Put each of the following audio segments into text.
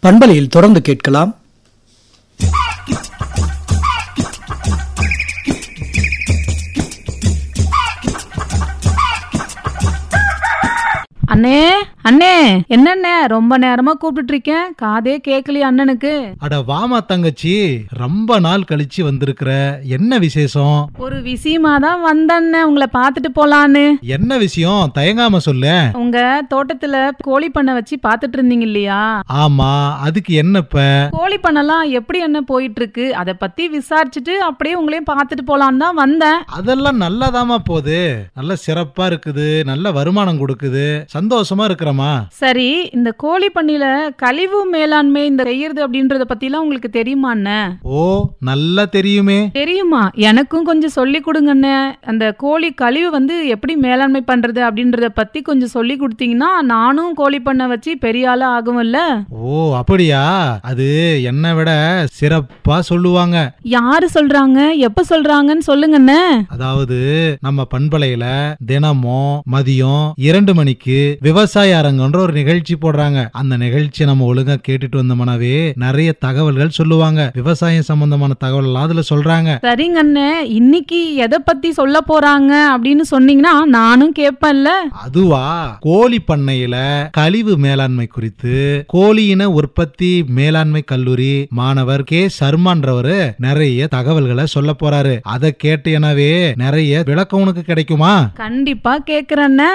பண்பலையில் தொடர்ந்து கேட்கலாம் அண்ணே அண்ணே என்னண்ணே ரொம்ப நேரமா கூப்பிட்டுட்டு இருக்கேன் காதே கேட்கலையே அண்ணனுக்கு அட வாமா தங்கச்சி ரொம்ப நாள் கழிச்சு வந்திருக்கிற என்ன விசேஷம் ஒரு விஷயமா தான் வந்தண்ணே உங்களை பார்த்துட்டு போலான்னு என்ன விஷயம் தயங்காம சொல்லு உங்க தோட்டத்துல கோழி பண்ணை வச்சு பார்த்துட்டு இருந்தீங்க இல்லையா ஆமா அதுக்கு என்னப்ப கோழி பண்ணெல்லாம் எப்படி என்ன போயிட்டு இருக்கு அதை பத்தி விசாரிச்சுட்டு அப்படியே உங்களையும் பார்த்துட்டு போலான்னு தான் வந்தேன் அதெல்லாம் நல்லாதாமா போகுது நல்ல சிறப்பா இருக்குது நல்ல வருமானம் கொடுக்குது சந்தோஷமா இருக்கிறமா சரி இந்த கோழி பண்ணையில கழிவு மேலாண்மை இந்த செய்யறது அப்படின்றத பத்திலாம் உங்களுக்கு தெரியுமா அண்ணே ஓ நல்லா தெரியுமே தெரியுமா எனக்கும் கொஞ்சம் சொல்லி கொடுங்கண்ணே அந்த கோழி கழிவு வந்து எப்படி மேலாண்மை பண்றது அப்படின்றத பத்தி கொஞ்சம் சொல்லி கொடுத்தீங்கன்னா நானும் கோழி பண்ணை வச்சு பெரிய ஆளா ஆகும்ல ஓ அப்படியா அது என்னை விட சிறப்பா சொல்லுவாங்க யாரு சொல்றாங்க எப்ப சொல்றாங்கன்னு சொல்லுங்கண்ணே அதாவது நம்ம பண்பலையில தினமும் மதியம் இரண்டு மணிக்கு விவசாய அரங்கன்ற ஒரு நிகழ்ச்சி போடுறாங்க அந்த நிகழ்ச்சியை நம்ம ஒழுங்கா கேட்டுட்டு வந்தோம்னாவே நிறைய தகவல்கள் சொல்லுவாங்க விவசாயம் சம்பந்தமான தகவல் அதுல சொல்றாங்க சரிங்கண்ணே இன்னைக்கு எதை பத்தி சொல்ல போறாங்க அப்படின்னு சொன்னீங்கன்னா நானும் கேட்பேன்ல அதுவா கோழி பண்ணையில கழிவு மேலாண்மை குறித்து கோழியின உற்பத்தி மேலாண்மை கல்லூரி மாணவர் கே சர்மான்றவரு நிறைய தகவல்களை சொல்ல போறாரு அதை கேட்டேனாவே நிறைய விளக்கம் உனக்கு கிடைக்குமா கண்டிப்பா கேக்குறேண்ணே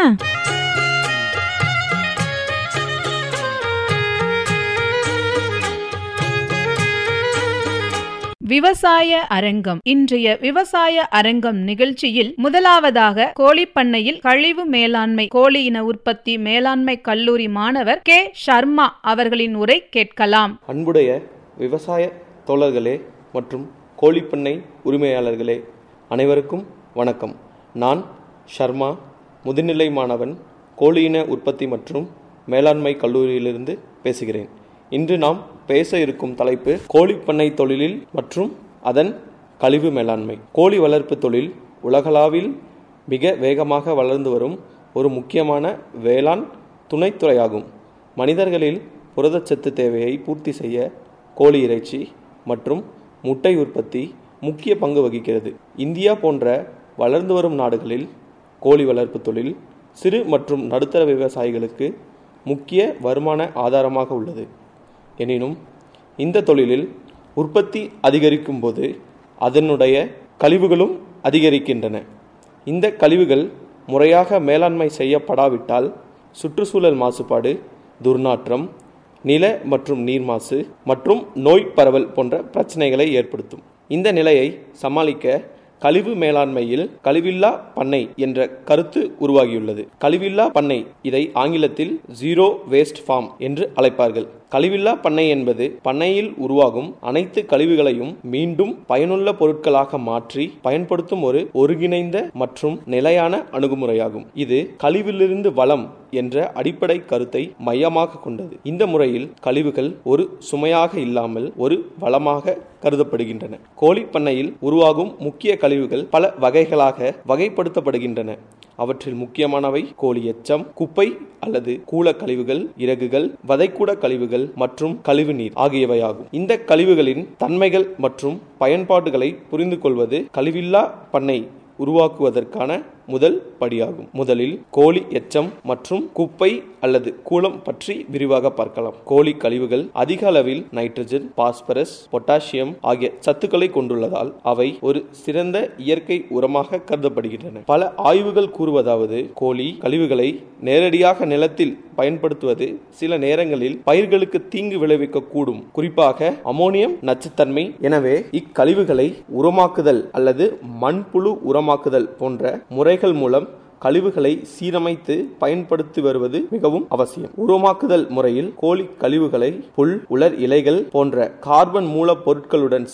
விவசாய அரங்கம் இன்றைய விவசாய அரங்கம் நிகழ்ச்சியில் முதலாவதாக கோழி பண்ணையில் கழிவு மேலாண்மை கோழி இன உற்பத்தி மேலாண்மை கல்லூரி மாணவர் கே சர்மா அவர்களின் உரை கேட்கலாம் அன்புடைய விவசாய தோழர்களே மற்றும் கோழிப்பண்ணை உரிமையாளர்களே அனைவருக்கும் வணக்கம் நான் ஷர்மா முதுநிலை மாணவன் கோழியின உற்பத்தி மற்றும் மேலாண்மை கல்லூரியிலிருந்து பேசுகிறேன் இன்று நாம் பேச இருக்கும் தலைப்பு கோழிப்பண்ணை தொழிலில் மற்றும் அதன் கழிவு மேலாண்மை கோழி வளர்ப்பு தொழில் உலகளாவில் மிக வேகமாக வளர்ந்து வரும் ஒரு முக்கியமான வேளாண் துணைத்துறையாகும் மனிதர்களில் புரதச்சத்து தேவையை பூர்த்தி செய்ய கோழி இறைச்சி மற்றும் முட்டை உற்பத்தி முக்கிய பங்கு வகிக்கிறது இந்தியா போன்ற வளர்ந்து வரும் நாடுகளில் கோழி வளர்ப்பு தொழில் சிறு மற்றும் நடுத்தர விவசாயிகளுக்கு முக்கிய வருமான ஆதாரமாக உள்ளது எனினும் இந்த தொழிலில் உற்பத்தி அதிகரிக்கும் போது அதனுடைய கழிவுகளும் அதிகரிக்கின்றன இந்த கழிவுகள் முறையாக மேலாண்மை செய்யப்படாவிட்டால் சுற்றுச்சூழல் மாசுபாடு துர்நாற்றம் நில மற்றும் நீர் மாசு மற்றும் நோய் பரவல் போன்ற பிரச்சனைகளை ஏற்படுத்தும் இந்த நிலையை சமாளிக்க கழிவு மேலாண்மையில் கழிவில்லா பண்ணை என்ற கருத்து உருவாகியுள்ளது கழிவில்லா பண்ணை இதை ஆங்கிலத்தில் ஜீரோ வேஸ்ட் ஃபார்ம் என்று அழைப்பார்கள் கழிவில்லா பண்ணை என்பது பண்ணையில் உருவாகும் அனைத்து கழிவுகளையும் மீண்டும் பயனுள்ள பொருட்களாக மாற்றி பயன்படுத்தும் ஒரு ஒருங்கிணைந்த மற்றும் நிலையான அணுகுமுறையாகும் இது கழிவிலிருந்து வளம் என்ற அடிப்படை கருத்தை மையமாக கொண்டது இந்த முறையில் கழிவுகள் ஒரு சுமையாக இல்லாமல் ஒரு வளமாக கருதப்படுகின்றன கோழி பண்ணையில் உருவாகும் முக்கிய கழிவுகள் பல வகைகளாக வகைப்படுத்தப்படுகின்றன அவற்றில் முக்கியமானவை கோழி எச்சம் குப்பை அல்லது கூல கழிவுகள் இறகுகள் வதைக்கூட கழிவுகள் மற்றும் கழிவுநீர் ஆகியவையாகும் இந்த கழிவுகளின் தன்மைகள் மற்றும் பயன்பாடுகளை புரிந்து கொள்வது கழிவில்லா பண்ணை உருவாக்குவதற்கான முதல் படியாகும் முதலில் கோழி எச்சம் மற்றும் குப்பை அல்லது கூலம் பற்றி விரிவாக பார்க்கலாம் கோழி கழிவுகள் அதிக அளவில் நைட்ரஜன் பாஸ்பரஸ் பொட்டாசியம் ஆகிய சத்துக்களை கொண்டுள்ளதால் அவை ஒரு சிறந்த இயற்கை உரமாக கருதப்படுகின்றன பல ஆய்வுகள் கூறுவதாவது கோழி கழிவுகளை நேரடியாக நிலத்தில் பயன்படுத்துவது சில நேரங்களில் பயிர்களுக்கு தீங்கு விளைவிக்க கூடும் குறிப்பாக அமோனியம் நச்சுத்தன்மை எனவே இக்கழிவுகளை உரமாக்குதல் அல்லது மண்புழு உரமாக்குதல் போன்ற முறைகள் மூலம் கழிவுகளை சீரமைத்து பயன்படுத்தி வருவது மிகவும் அவசியம் உரமாக்குதல் முறையில் கோழி கழிவுகளை புல் உலர் இலைகள் போன்ற கார்பன் மூலப்பொருட்களுடன்